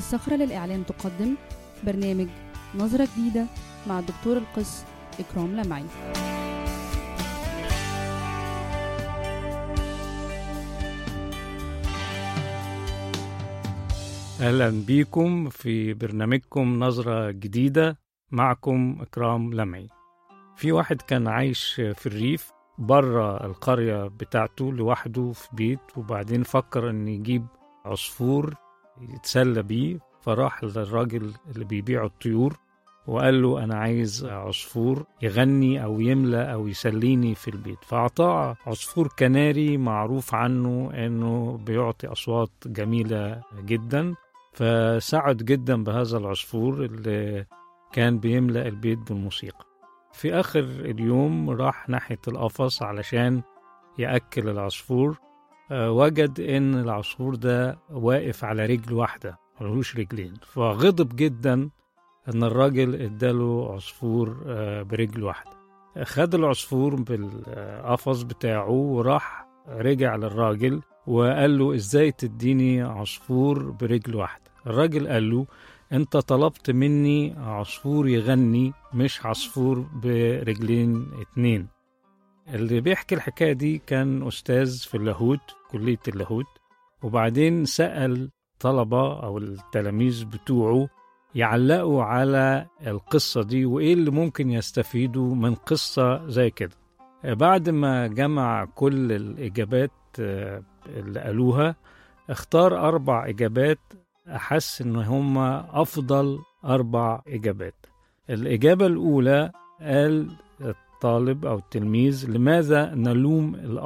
الصخرة للإعلام تقدم برنامج نظرة جديدة مع الدكتور القس إكرام لمعي أهلا بيكم في برنامجكم نظرة جديدة معكم إكرام لمعي في واحد كان عايش في الريف بره القرية بتاعته لوحده في بيت وبعدين فكر إن يجيب عصفور يتسلى بيه فراح للراجل اللي بيبيع الطيور وقال له أنا عايز عصفور يغني أو يملى أو يسليني في البيت فأعطاه عصفور كناري معروف عنه إنه بيعطي أصوات جميلة جدا فسعد جدا بهذا العصفور اللي كان بيملأ البيت بالموسيقى في آخر اليوم راح ناحية القفص علشان يأكل العصفور أه وجد إن العصفور ده واقف على رجل واحدة ملهوش رجلين فغضب جدا إن الراجل اداله عصفور أه برجل واحدة خد العصفور بالقفص بتاعه وراح رجع للراجل وقال له ازاي تديني عصفور برجل واحدة الراجل قال له انت طلبت مني عصفور يغني مش عصفور برجلين اتنين اللي بيحكي الحكاية دي كان أستاذ في اللاهوت كلية اللاهوت وبعدين سأل طلبة أو التلاميذ بتوعه يعلقوا على القصة دي وإيه اللي ممكن يستفيدوا من قصة زي كده بعد ما جمع كل الإجابات اللي قالوها اختار أربع إجابات أحس إن هما أفضل أربع إجابات الإجابة الأولى قال الطالب أو التلميذ لماذا نلوم